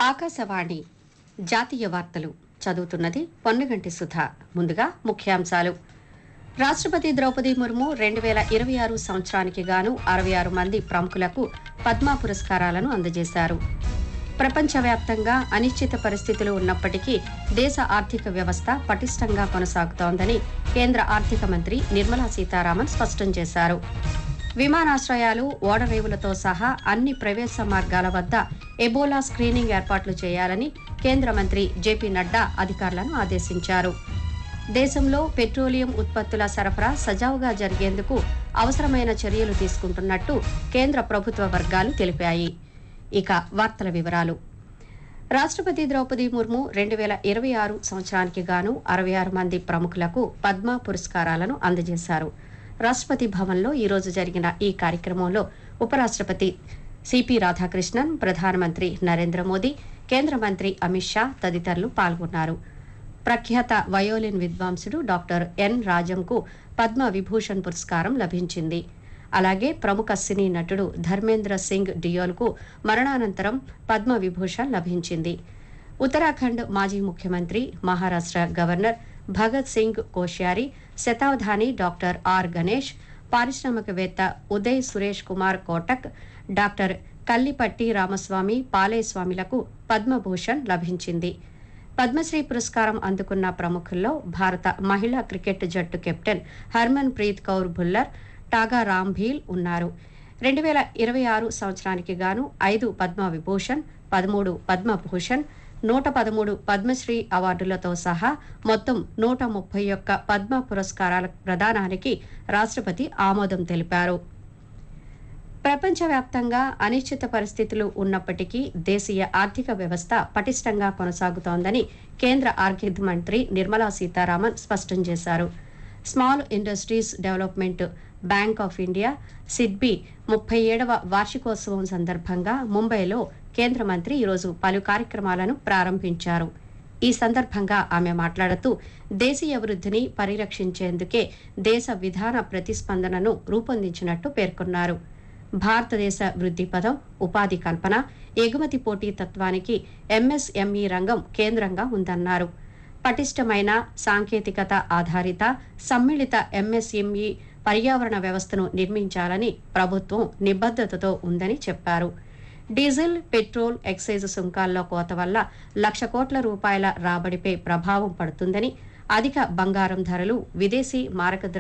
ఆకాశవాణి జాతీయ వార్తలు చదువుతున్నది పొన్నగంటి సుధ ముందుగా ముఖ్యాంశాలు రాష్ట్రపతి ద్రౌపది ముర్ము రెండు వేల ఇరవై ఆరు సంవత్సరానికి గాను అరవై ఆరు మంది ప్రముఖులకు పద్మ పురస్కారాలను అందజేశారు ప్రపంచవ్యాప్తంగా అనిశ్చిత పరిస్థితులు ఉన్నప్పటికీ దేశ ఆర్థిక వ్యవస్థ పటిష్టంగా కొనసాగుతోందని కేంద్ర ఆర్థిక మంత్రి నిర్మలా సీతారామన్ స్పష్టం చేశారు విమానాశ్రయాలు ఓడరేవులతో సహా అన్ని ప్రవేశ మార్గాల వద్ద ఎబోలా స్క్రీనింగ్ ఏర్పాట్లు చేయాలని కేంద్ర మంత్రి జేపీ నడ్డా అధికారులను ఆదేశించారు దేశంలో పెట్రోలియం ఉత్పత్తుల సరఫరా సజావుగా జరిగేందుకు అవసరమైన చర్యలు తీసుకుంటున్నట్టు కేంద్ర ప్రభుత్వ వర్గాలు తెలిపాయి ఇక వార్తల వివరాలు రాష్ట్రపతి ద్రౌపది ముర్ము రెండు వేల ఇరవై ఆరు సంవత్సరానికి గాను అరవై ఆరు మంది ప్రముఖులకు పద్మ పురస్కారాలను అందజేశారు రాష్ట్రపతి భవన్లో ఈ రోజు జరిగిన ఈ కార్యక్రమంలో ఉపరాష్ట్రపతి సిపి రాధాకృష్ణన్ ప్రధానమంత్రి నరేంద్ర మోదీ కేంద్ర మంత్రి అమిత్ షా తదితరులు పాల్గొన్నారు ప్రఖ్యాత వయోలిన్ విద్వాంసుడు డాక్టర్ ఎన్ రాజంకు పద్మ విభూషణ్ పురస్కారం లభించింది అలాగే ప్రముఖ సినీ నటుడు ధర్మేంద్ర సింగ్ డియోల్కు మరణానంతరం పద్మ విభూషణ్ లభించింది ఉత్తరాఖండ్ మాజీ ముఖ్యమంత్రి మహారాష్ట్ర గవర్నర్ భగత్ సింగ్ కోశ్యారి శతావధాని డాక్టర్ ఆర్ గణేష్ పారిశ్రామికవేత్త ఉదయ్ సురేష్ కుమార్ కోటక్ డాక్టర్ కల్లిపట్టి రామస్వామి పాలేస్వామిలకు పద్మభూషణ్ లభించింది పద్మశ్రీ పురస్కారం అందుకున్న ప్రముఖుల్లో భారత మహిళా క్రికెట్ జట్టు కెప్టెన్ హర్మన్ ప్రీత్ కౌర్ భుల్లర్ టాగా రాంభీల్ ఉన్నారు రెండు వేల ఇరవై ఆరు సంవత్సరానికి గాను ఐదు పద్మ విభూషణ్ పదమూడు పద్మభూషణ్ నూట పదమూడు పద్మశ్రీ అవార్డులతో సహా మొత్తం నూట ముప్పై ఒక్క పద్మ పురస్కారాల ప్రదానానికి రాష్ట్రపతి ఆమోదం తెలిపారు ప్రపంచవ్యాప్తంగా అనిశ్చిత పరిస్థితులు ఉన్నప్పటికీ దేశీయ ఆర్థిక వ్యవస్థ పటిష్టంగా కొనసాగుతోందని కేంద్ర ఆర్థిక మంత్రి నిర్మలా సీతారామన్ స్పష్టం చేశారు small industries development bank of India SIDBI ముప్పై ఏడవ వార్షికోత్సవం సందర్భంగా ముంబైలో కేంద్ర మంత్రి ఈరోజు పలు కార్యక్రమాలను ప్రారంభించారు ఈ సందర్భంగా ఆమె మాట్లాడుతూ దేశీయ వృద్ధిని పరిరక్షించేందుకే దేశ విధాన ప్రతిస్పందనను రూపొందించినట్టు పేర్కొన్నారు భారతదేశ వృద్ధి పదం ఉపాధి కల్పన ఎగుమతి పోటీ తత్వానికి ఎంఎస్ఎంఈ రంగం కేంద్రంగా ఉందన్నారు పటిష్టమైన సాంకేతికత ఆధారిత సమ్మిళిత ఎంఎస్ఎంఈ పర్యావరణ వ్యవస్థను నిర్మించాలని ప్రభుత్వం నిబద్ధతతో ఉందని చెప్పారు డీజిల్ పెట్రోల్ ఎక్సైజ్ సుంకాల్లో కోత వల్ల లక్ష కోట్ల రూపాయల రాబడిపై ప్రభావం పడుతుందని అధిక బంగారం ధరలు విదేశీ మారక